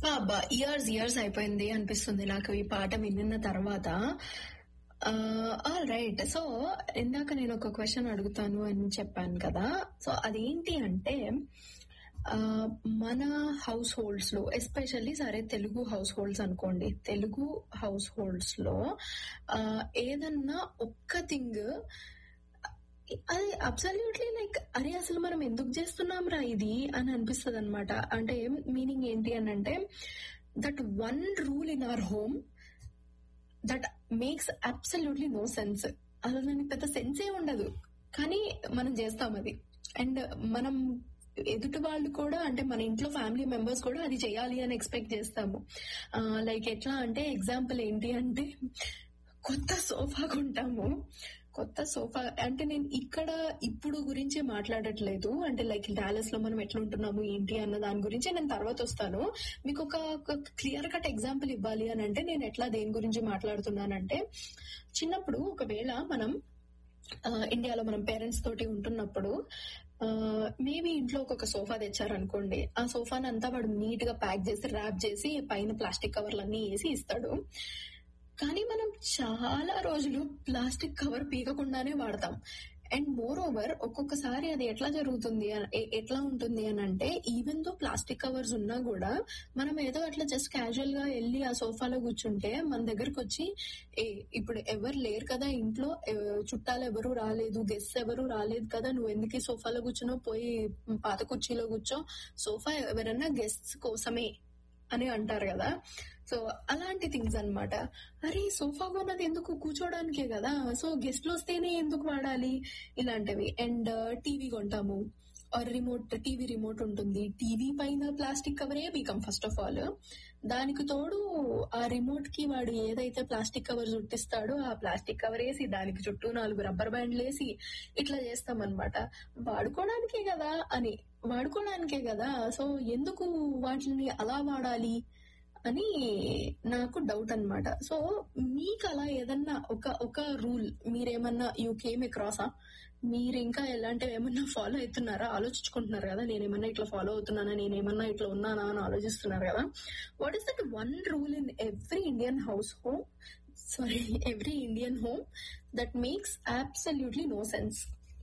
అబ్బా years years అయిపోయింది అనిపిస్తుంది నాకు ఈ పాట విన్న తర్వాత ఆల్ రైట్ సో ఇందాక నేను ఒక క్వశ్చన్ అడుగుతాను అని చెప్పాను కదా సో అదేంటి అంటే ఆ, మన హౌస్ హోల్డ్స్ లో ఎస్పెషల్లీ సరే తెలుగు హౌస్ హోల్డ్స్ అనుకోండి తెలుగు హౌస్ హోల్డ్స్ లో ఆ, ఏదన్నా ఒక్క థింగ్ అది అబ్సల్యూట్లీ లైక్ అరే అసలు మనం ఎందుకు చేస్తున్నాం రా ఇది అని అనిపిస్తుంది అనమాట అంటే మీనింగ్ ఏంటి అని అంటే that one rule in our home that makes absolutely no sense అసలు దానికి పెద్ద సెన్సే ఉండదు కానీ మనం చేస్తాం అది అండ్ మనం ఎదుటి వాళ్ళు కూడా అంటే మన ఇంట్లో ఫ్యామిలీ మెంబర్స్ కూడా అది చేయాలి అని ఎక్స్పెక్ట్ చేస్తాము లైక్ ఎట్లా అంటే ఎగ్జాంపుల్ ఏంటి అంటే కొత్త సోఫా కొంటాము కొత్త సోఫా అంటే నేను ఇక్కడ ఇప్పుడు గురించి మాట్లాడట్లేదు అంటే లైక్ డాలస్ లో మనం ఎట్లా ఉంటున్నాము ఏంటి అన్న దాని గురించి నేను తర్వాత వస్తాను మీకు ఒక క్లియర్ కట్ ఎగ్జాంపుల్ ఇవ్వాలి అని అంటే నేను ఎట్లా దేని గురించి మాట్లాడుతున్నానంటే చిన్నప్పుడు ఒకవేళ మనం ఆ, ఇండియాలో మనం పేరెంట్స్ తోటి ఉంటున్నప్పుడు మేబీ ఇంట్లో ఒక సోఫా తెచ్చారనుకోండి ఆ సోఫాని అంతా వాడు నీట్ గా ప్యాక్ చేసి ర్యాప్ చేసి పైన ప్లాస్టిక్ కవర్లు అన్ని వేసి ఇస్తాడు కానీ మనం చాలా రోజులు ప్లాస్టిక్ కవర్ పీకకుండానే వాడతాం అండ్ మోర్ ఓవర్ ఒక్కొక్కసారి అది ఎట్లా జరుగుతుంది అన- ఎ- ఎట్లా ఉంటుంది అని అంటే ఈవెన్ దో ప్లాస్టిక్ కవర్స్ ఉన్నా కూడా మనం ఏదో అట్లా జస్ట్ క్యాజువల్ గా వెళ్ళి ఆ సోఫాలో కూర్చుంటే మన దగ్గరకు వచ్చి ఏ ఇప్పుడు ఎవరు లేరు కదా ఇంట్లో ఎవ- చుట్టాలు ఎవరు రాలేదు గెస్ట్ ఎవరు రాలేదు కదా నువ్వు ఎందుకు ఈ సోఫాలో కూర్చున్నావు పోయి పాత కుర్చీలో కూర్చో సోఫా ఎవరైనా గెస్ట్స్ కోసమే అని అంటారు కదా సో అలాంటి థింగ్స్ అన్నమాట అరే సోఫా కొన్నది ఎందుకు కూర్చోడానికే కదా సో గెస్ట్లు వస్తేనే ఎందుకు వాడాలి ఇలాంటివి అండ్ టీవీ కొంటాము ఆర్ రిమోట్ టీవీ రిమోట్ ఉంటుంది టీవీ పైన ప్లాస్టిక్ కవరే బీకం ఫస్ట్ ఆఫ్ ఆల్ దానికి తోడు ఆ రిమోట్ కి వాడు ఏదైతే ప్లాస్టిక్ కవర్ చుట్టిస్తాడో ఆ ప్లాస్టిక్ కవర్ వేసి దానికి చుట్టూ నాలుగు రబ్బర్ బ్యాండ్లు వేసి ఇట్లా చేస్తాం అనమాట వాడుకోవడానికే కదా అని వాడుకోవడానికే కదా సో ఎందుకు వాటిని అలా వాడాలి అని నాకు డౌట్ అన్నమాట సో మీకు అలా ఏదన్నా ఒక ఒక రూల్ మీరేమన్నా యూ కేమ్ అక్రాసా మీరు ఇంకా ఎలాంటివి ఏమన్నా ఫాలో అవుతున్నారా ఆలోచించుకుంటున్నారు కదా నేనేమన్నా ఇట్లా ఫాలో అవుతున్నానా నేనేమన్నా ఇట్లా ఉన్నానా అని ఆలోచిస్తున్నారు కదా what is that one rule in every Indian house home sorry every Indian home that makes absolutely no sense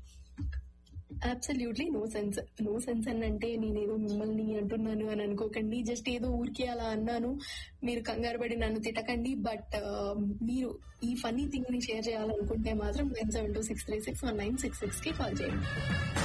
absolutely no sense no sense అని అంటే నేనేదో మిమ్మల్ని అంటున్నాను అని అనుకోకండి జస్ట్ ఏదో ఊరికే అలా అన్నాను మీరు కంగారు పడి నన్ను తిట్టకండి బట్ మీరు ఈ ఫన్నీ థింగ్ ని షేర్ చేయాలనుకుంటే మాత్రం nine seven two six three six one nine six six కి కాల్ చేయండి